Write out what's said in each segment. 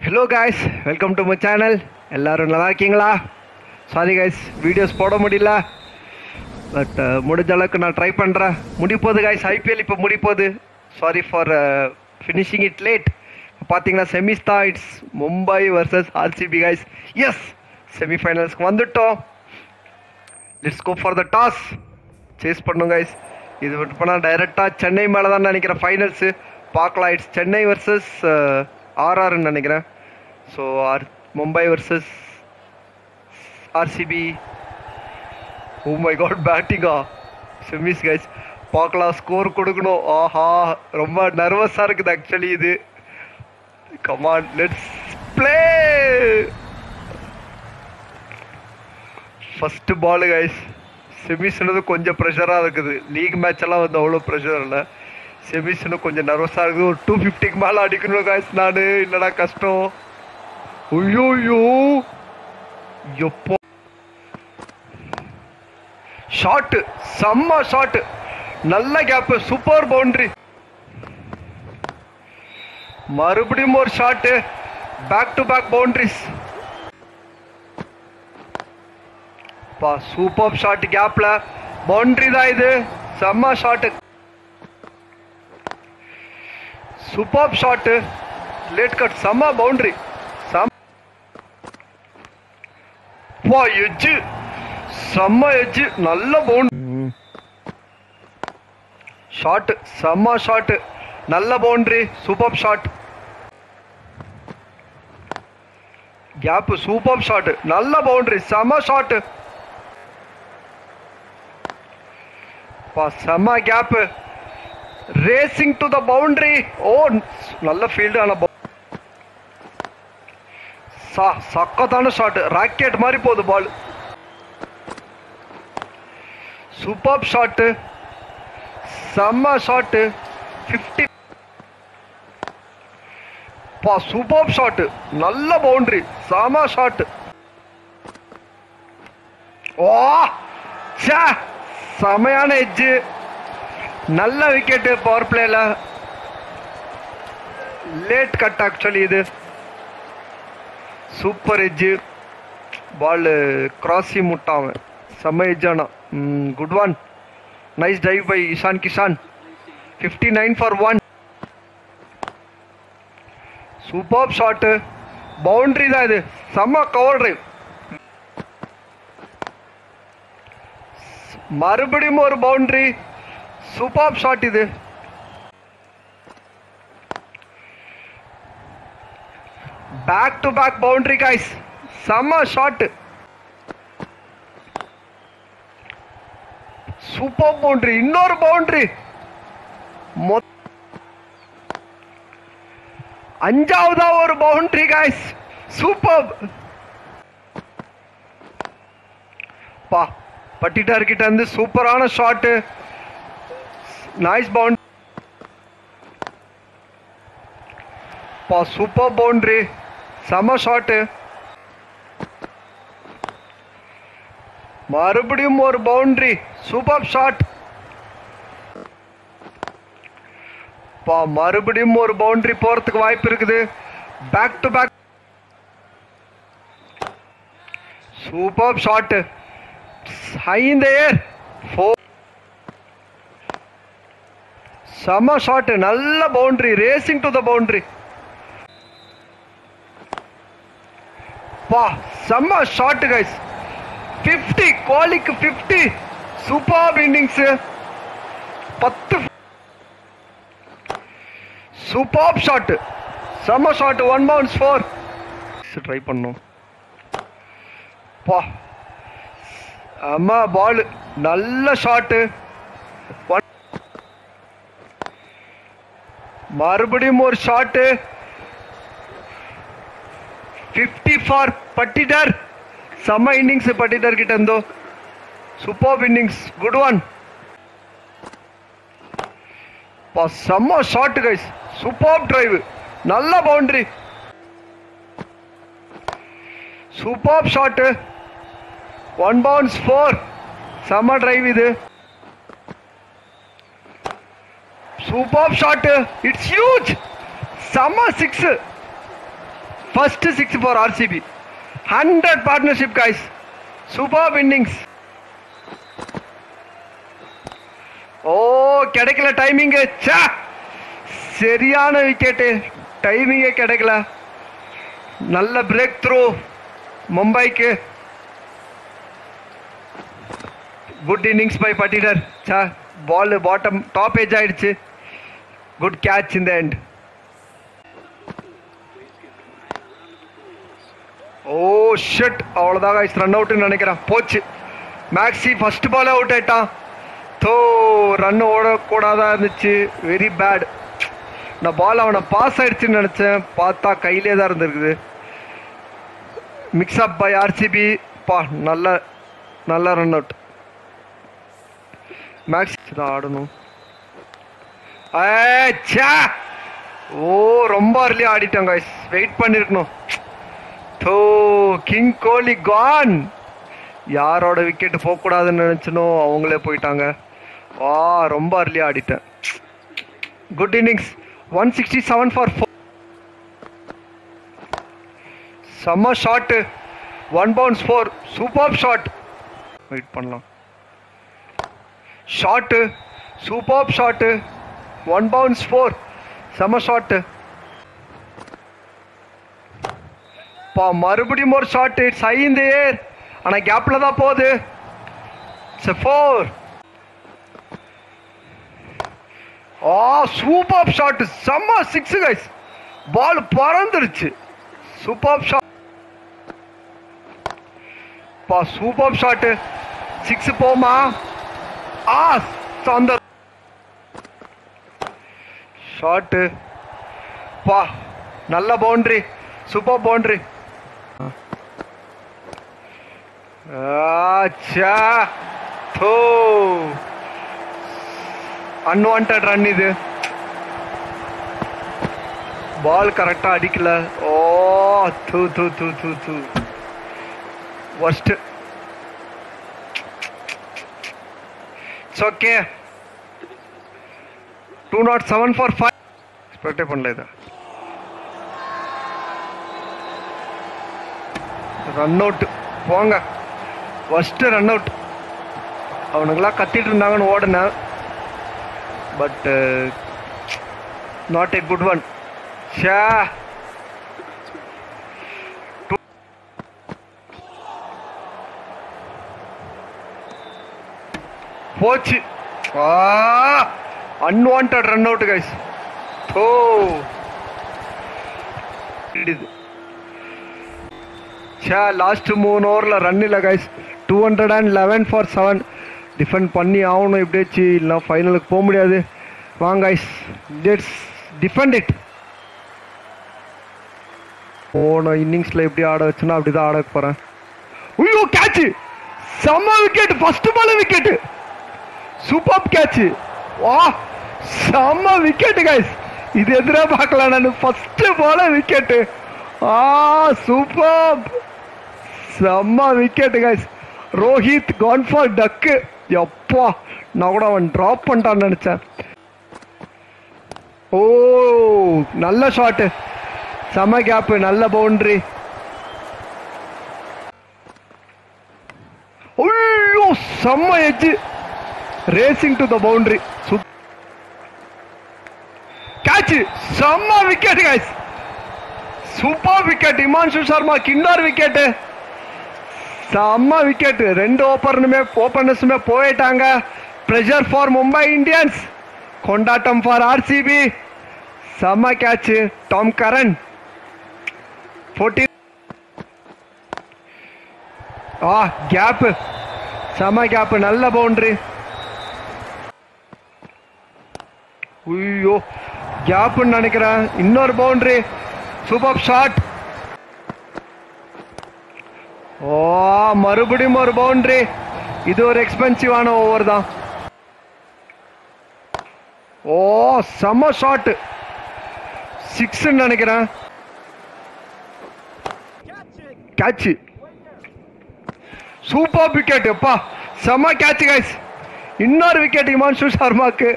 Hello guys welcome to my channel எல்லாரும் நல்லா இருக்கீங்களா சாரி காய்ஸ் வீடியோஸ் போட முடியல பட் முடிஞ்ச அளவுக்கு நான் ட்ரை பண்ணுறேன் முடிப்போகுது காய்ஸ் ஐபிஎல் இப்போ முடிப்போகுது sorry for finishing it late பார்த்தீங்கன்னா செமிஸ் தான் it's Mumbai versus RCB guys yes செமிஃபைனல்ஸ்க்கு வந்துட்டோம் let's go for the toss chase பண்ணும் கைஸ் இது விட்டு போனால் டைரெக்டாக சென்னை மேலே தான் நினைக்கிறேன் ஃபைனல்ஸு பார்க்கலாம் இட்ஸ் சென்னை வர்சஸ் ஆர்ஆர்னு நினைக்கிறேன் so are Mumbai versus RCB oh my god பேட்டிங்கா செமிஸ் கைஸ் பார்க்கலாம் ஸ்கோர் கொடுக்கணும் ஆஹா ரொம்ப நர்வஸாக இருக்குது ஆக்சுவலி இது come on let's play first ball guys செமிஸ்னது கொஞ்சம் ப்ரெஷராக இருக்குது லீக் மேட்ச் எல்லாம் வந்து அவ்வளோ ப்ரெஷர் இல்லை செமிஸ்னு கொஞ்சம் நர்வஸாக இருக்குது ஒரு டூ ஃபிஃப்டிக்கு மேலே அடிக்கணும் கைஸ் நான் இல்லைடா கஷ்டம் ஐயோயோ எப்போ ஷாட்டு செம்ம ஷாட்டு நல்ல கேப்பு சூப்பர் பவுண்டரி மறுபடியும் ஒரு shot back to back boundaries பா சூப்பர் ஷாட் கேப்ல பவுண்டரி தான் இது செம்ம shot super shot late cut செம்ம பவுண்டரி செம்ம பா எஜ்ஜு செம்ம எஜ்ஜு நல்ல பவுண்டரி ஷாட் செம்ம ஷாட் நல்ல boundary super shot gap super shot நல்ல பவுண்டரி செம்ம ஷாட் பா செம்ம gap racing to the boundary oh நல்ல ஃபீல்டு ஆன சா சக்கத்தான ஷாட் ராக்கெட் மாதிரி போகுது பால் சூப்பர் ஷாட்டு செம்ம ஷாட்டு ஃபிஃப்டி பா சூப்பர் ஷாட்டு நல்ல பவுண்டரி செம ஷாட்டு ஓ சே செமையான எட்ஜு நல்ல விக்கெட்டு பவர் பிளேல லேட் கட் ஆக்சுவலி இது சூப்பர் எட்ஜு பால் கிராஸி முட்டாவன் செம்ம எட்ஜானா good one nice dive by Ishan Kishan fifty nine for one super shot boundary தான் இது செம்ம கவர் டிரைவ் மறுபடியும் ஒரு பவுண்டரி சூப்பர் ஷாட் இது back to back boundary guys செம்ம ஷாட் சூப்பர் பவுண்டரி இன்னொரு பவுண்டரி அஞ்சாவதா ஒரு பவுண்டரி கைஸ் சூப்பர் பா பட்டிட்டார் கிட்ட இருந்து சூப்பரான ஷாட்டு நைஸ் பவுண்ட் பா சூப்பர் பவுண்டரி செம ஷாட்டு மறுபடியும் ஒரு பவுண்டரி சூப்பர் ஷாட் பா மறுபடியும் ஒரு பவுண்டரி போறதுக்கு வாய்ப்பு இருக்குது back to back super shot high in the air four செம ஷாட் நல்ல boundary racing to the boundary பா செம்ம ஷாட் கைஸ் ஃபிஃப்டி கோலிக்கு ஃபிஃப்டி சூப்பர் இன்னிங்ஸ் பத்து சூப்பர் ஷாட் செம்ம shot one bounce four try பண்ணோம் பா அம்மா பால் நல்ல ஷாட்டு மறுபடியும் ஒரு ஷாட்டு ஃபிஃப்டி ஃபார் பட்டிட்டர் செம்ம இன்னிங்ஸ் பட்டிட்டர் கிட்ட இருந்தோ சூப்பர் இன்னிங்ஸ் குட் ஒன் செம்ம ஷாட் கைஸ் சூப்பர் டிரைவ் நல்ல boundary super shot one bounce four செம்ம டிரைவ் இது சூப்பர் ஷாட் இட்ஸ் ஹியூஜ் செம்ம six first six for RCB hundred partnership guys super innings oh கிடைக்கல timing சே சரியான wicket டைமிங்கே கிடைக்கல நல்ல பிரேக் த்ரூ மும்பைக்கு குட் இன்னிங்ஸ் பை பட்டிடர் சா பால் பாட்டம் டாப் ஏஜ் ஆயிடுச்சு குட் கேட்ச் இந்த எண்ட் ஓ ஷட் அவ்வளோதான் guys ரன் அவுட்னு நினைக்கிறேன் போச்சு மேக்ஸி ஃபர்ஸ்ட் பால் அவுட் ஆயிட்டான் தோ ரன் ஓடக்கூடாதா இருந்துச்சு வெரி பேட் நான் பால் அவனை பாஸ் ஆயிடுச்சுன்னு நினச்சேன் பார்த்தா கையிலே தான் இருந்திருக்குது மிக்ஸ் அப் பை ஆர்சிபி பா நல்ல நல்ல ரன் அவுட் மேக்ஸ் தான் ஆடணும் ஏ, ச்சே. ஓ ரொம்ப அர்லி ஆடிட்டோம் guys வெயிட் பண்ணிருக்கணும் தோ கிங் கோலி கான் யாரோட விக்கெட் போகக்கூடாதுன்னு நினச்சனோ அவங்களே போயிட்டாங்க வா ரொம்ப அர்லி ஆடிட்டேன் good innings one sixty seven for four செம்ம shot one bounce four super shot wait பண்ணலாம் shot super shot one bounce four செம்ம ஷாட்டு பா மறுபடியும் ஒரு ஷாட் இட்ஸ் ஹை இந்த ஏர் ஆனால் கேப்பில் தான் போகுது இட்ஸ் ஃபோர் ஆ சூப்பர் ஷாட் செம்ம சிக்ஸ் கைஸ் பால் பறந்துருச்சு சூப்பர் ஷாட் பா சூப்பர் ஷாட்டு சிக்ஸ் போமா ஆ அந்த ஷாட்டு பா நல்ல பவுண்டரி சூப்பர் பவுண்டரி ஆச்சா தோ அன்வான்ட் ரன் இது பால் கரெக்டா அடிக்கல ஓ தூ தூ தூ தூ தூ ஒஸ்ட் it's okay two nought seven for five எக்ஸ்பெக்டே பண்ணல இதை ரன் அவுட் போங்க ஃபஸ்ட்டு ரன் அவுட் அவனுங்களாம் கத்திட்டு இருந்தாங்கன்னு ஓடினேன் but not a good one ஷே போச்சு unwanted run out guys oh இது ச்சே லாஸ்ட் மூணு ஓவரில் ரன் இல்லை guys two hundred and eleven for seven defend பண்ணி ஆகணும் எப்படியாச்சு இல்லை ஃபைனலுக்கு போக முடியாது வாங்க கைஸ் லெட்ஸ் டிஃபெண்ட் இட் போன இன்னிங்ஸில் எப்படி ஆட வச்சுன்னா அப்படி தான் ஆட போகிறேன் ஐயோ கேட்ச் செம்ம wicket first ball wicket super catch வா செம்ம விக்கெட் கைஸ் இது எதிராக பார்க்கலாம் நான் ஃபர்ஸ்ட் பால விக்கெட்டு ஆ சூப்பர் செம்ம wicket guys Rohit gone for duck எப்பா நான் கூட அவன் ட்ராப் பண்ணிட்டான்னு நினச்சேன் ஓ நல்ல ஷாட்டு செம கேப்பு நல்ல பவுண்டரி ஐயோ செம்ம edge racing to the boundary catch செம்ம wicket guys super wicket Himanshu சர்மாக்கு இன்னொரு விக்கெட்டு செம்ம விக்கெட் ரெண்டு ஓப்பனுமே ஓப்பனர்ஸுமே போயிட்டாங்க ப்ரெஷர் ஃபார் மும்பை இந்தியன்ஸ் கொண்டாட்டம் ஃபார் ஆர்சிபி செம்ம கேட்ச் டாம் கரன் ஃபோர்டீன் ஆ கேப்பு செம்ம கேப்பு நல்ல பவுண்டரி ஐயோ கேப்புன்னு நினைக்கிறேன் இன்னொரு பவுண்டரி சூப்பர் ஷாட் ஓ மறுபடியும் ஒரு பவுண்டரி இது ஒரு எக்ஸ்பென்சிவான ஓவர் தான் ஓ செம்ம ஷாட் சிக்ஸ் நினைக்கிறேன் கேட்ச் சூப்பர் விக்கெட் எப்பா செம்ம கேட்ச் கைஸ் இன்னொரு விக்கெட் இமான்ஷு சர்மாக்கு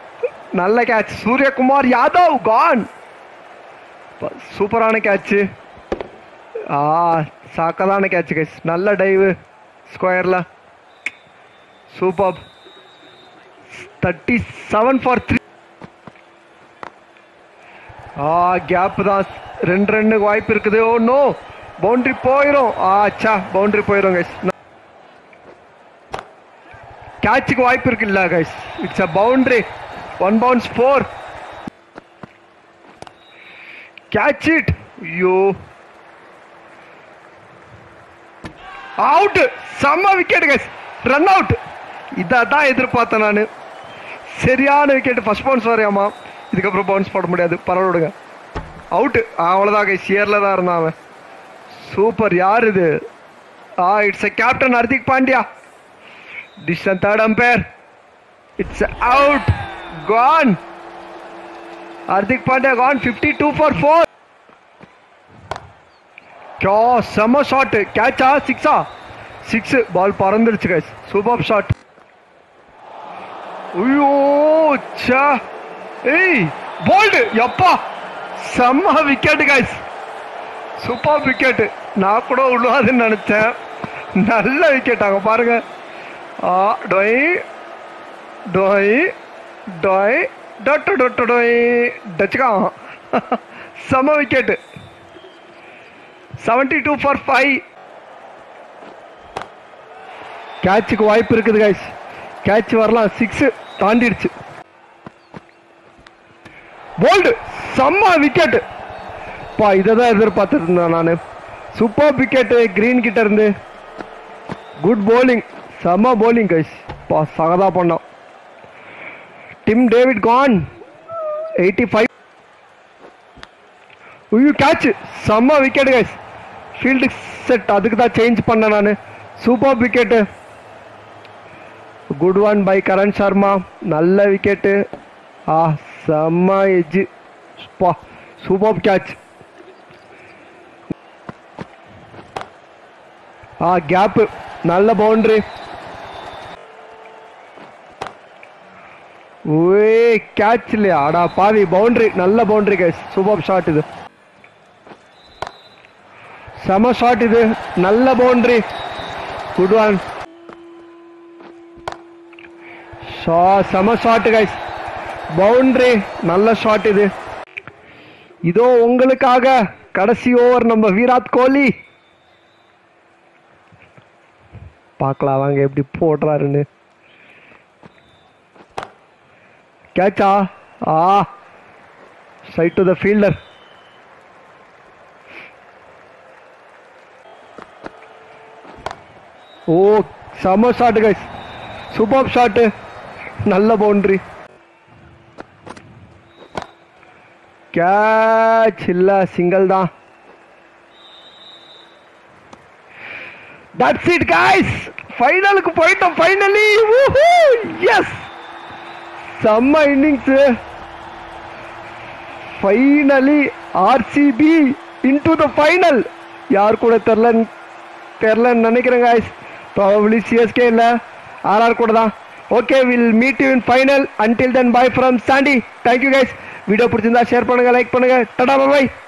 நல்ல கேட்ச் சூரியகுமார் யாதவ் கான் சூப்பரான கேட்ச் ஆ சாக்கதான கேட்ச் கைஸ் நல்ல டைவு ஸ்கொயரில் super thirty seven for three ஆ கேப் தான் ரெண்டு ரெண்டுக்கு வாய்ப்பு இருக்குது ஓ நோ பவுண்டரி போயிடும் ஆச்சா பவுண்டரி போயிடும் கைஸ் கேட்சுக்கு வாய்ப்பு இருக்குல்ல guys it's a boundary one bounce four catch it ஐயோ அவுட் செம்ம விக்கெட் கைஸ் ரன் அவுட் இதான் தான் எதிர்பார்த்தேன் நான் சரியான விக்கெட் ஃபர்ஸ்ட் பவுன்ஸ் வரையாமா இதுக்கப்புறம் பவுன்ஸ் போட முடியாது பரவாயில்ல அவுட்டு அவ்வளோதான் கைஸ் ஏரில் தான் இருந்தான் அவன் சூப்பர் யார் இது ஆ it's a captain Hardik Pandya decision third umpire it's out gone Hardik Pandya gone fifty two for four go செம்ம ஷாட் கேட்சா சிக்ஸா சிக்ஸ் பால் பறந்துருச்சு கைஸ் சூப்பர் ஷாட் ஐயோ சா ஏய் போல்டு எப்பா செம்ம விக்கெட் கைஸ் சூப்பர் விக்கெட் நான் கூட விழுவாதுன்னு நினைச்சேன் நல்ல விக்கெட் அங்க பாருங்க ஆ டொய் டொய் டொய் டொட்டு டொட்டு டொய் டச்சுக்கா செம்ம wicket seventy two for five கேட்சுக்கு வாய்ப்பு இருக்குது கைஸ் கேட்ச் வரலாம் சிக்ஸ் தாண்டிடுச்சு போல்டு செம்ம விக்கெட் பா இதை தான் எதிர்பார்த்துட்டு இருந்தேன் நான் சூப்பர் விக்கெட்டு கிரீன் கிட்ட இருந்து குட் bowling செம்ம bowling கைஸ் பா சகதா பண்ணோம் Tim David gone eighty five ஐயோ கேட்ச் செம்ம விக்கெட் கைஸ் ஃபீல்டு செட் அதுக்கு தான் சேஞ்ச் பண்ணேன் நான் super wicket good one by Karn Sharma நல்ல விக்கெட்டு ஆ செம்ம எஜ்ஜு பா சூப்பர் கேட்ச் ஆ கேப்பு நல்ல பவுண்டரி ஓே கேட்ச் இல்லையா அடா பாவி பவுண்டரி நல்ல பவுண்டரி கேஸ் சூப்பர் ஷாட் இது செம ஷாட் இது நல்ல பவுண்டரி குட் ஒன் ஷா செம ஷாட் கைஸ் பவுண்டரி நல்ல ஷாட் இது இதோ உங்களுக்காக கடைசி ஓவர் நம்ம விராட் கோலி பார்க்கலாம் வாங்க எப்படி போடுறாருன்னு கேட்சா ஆ side to the fielder oh செம ஷாட் கைஸ் சூப்பர் ஷாட்டு நல்ல பவுண்டரி கேட்ச் இல்ல சிங்கிள் தான் தட்ஸ் இட் கைஸ் ஃபைனலுக்கு போயிட்டோம் ஃபைனலி எஸ் செம்ம innings finally RCB into the final யார் கூட தெரில தெரிலன்னு நினைக்கிறேன் கைஸ் ப்ராபப்ளி சிஎஸ்கே இல்லை ஆர்ஆர் கூட தான் okay will meet you in final until then bye from Sandy thank you guys video பிடிச்சிருந்தா ஷேர் பண்ணுங்க லைக் பண்ணுங்க டடா பாய்